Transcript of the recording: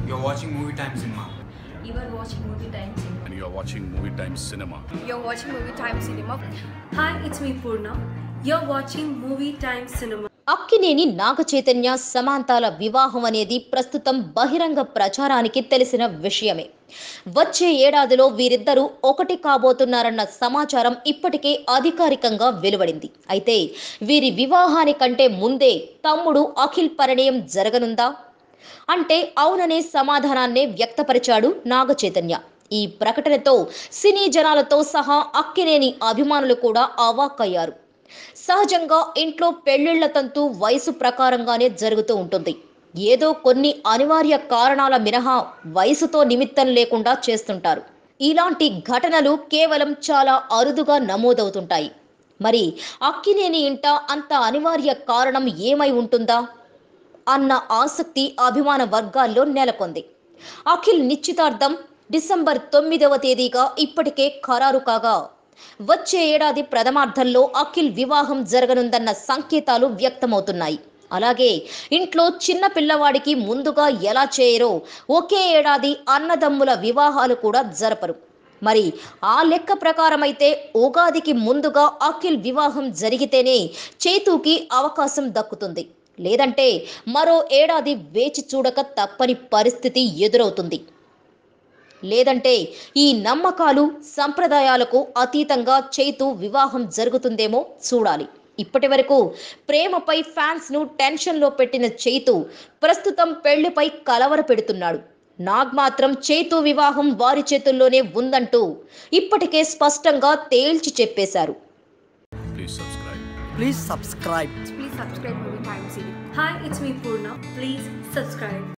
You're watching Movie Time Cinema. You are watching Movie Time Cinema. and you're watching Movie Time Cinema. You're watching Movie Time Cinema. Hi, it's me Purna. You're watching Movie Time Cinema. Akkineni నాగ చైతన్య సమాంతాల వివాహం అనేది ప్రస్తుతం బహిరంగ ప్రచారానికి తెలిసిన విషయమే వచ్చే ఏడాదిలో వీరిద్దరూ ఒకటి కాబోతున్నారన్న సమాచారం ఇప్పటికే అధికారికంగా వెలువడింది అయితే వీరి వివాహానికంటే ముందే తమ్ముడు అఖిల్ పరిణయం జరగనుందా అంటే అవుననే సమాధానాన్నే వ్యక్తపరిచాడు నాగ చైతన్య ఈ ప్రకటనతో సినీ జనాలతో సహా అక్కినేని అభిమానులు కూడా అవాక్కయ్యారు సహజంగా ఇంట్లో పెళ్లిళ్ల తంతు వయసు ప్రకారంగానే జరుగుతూ ఉంటుంది ఏదో కొన్ని అనివార్య కారణాల మినహా వయసుతో నిమిత్తం లేకుండా చేస్తుంటారు ఇలాంటి ఘటనలు కేవలం చాలా అరుదుగా నమోదవుతుంటాయి మరి అక్కినేని ఇంట అంత అనివార్య కారణం ఏమై ఉంటుందా అన్న ఆసక్తి అభిమాన వర్గాల్లో నెలకొంది అఖిల్ నిశ్చితార్థం డిసెంబర్ తొమ్మిదవ తేదీగా ఇప్పటికే ఖరారు కాగా వచ్చే ఏడాది ప్రథమార్థంలో అఖిల్ వివాహం జరగనుందన్న సంకేతాలు వ్యక్తమవుతున్నాయి అలాగే ఇంట్లో చిన్న పిల్లవాడికి ముందుగా ఎలా చేయరో ఒకే ఏడాది అన్నదమ్ముల వివాహాలు కూడా జరపరు మరి ఆ లెక్క ప్రకారమైతే ఉగాదికి ముందుగా అఖిల్ వివాహం జరిగితేనే చేతూకి అవకాశం దక్కుతుంది లేదంటే మరో ఏడాది వేచి చూడక తప్పని పరిస్థితి ఎదురవుతుంది లేదంటే ఈ నమ్మకాలు సంప్రదాయాలకు అతీతంగా చైతు వివాహం జరుగుతుందేమో చూడాలి ఇప్పటి వరకు ప్రేమపై ఫ్యాన్స్ ను టెన్షన్ లో పెట్టిన చైతు ప్రస్తుతం పెళ్లిపై కలవర పెడుతున్నాడు నాగ్ మాత్రం చైతు వివాహం వారి చేతుల్లోనే ఉందంటూ ఇప్పటికే స్పష్టంగా తేల్చి చెప్పేశారు Please subscribe. Please subscribe. Please subscribe Movie Time Cinema. Hi, it's me Purna. Please subscribe.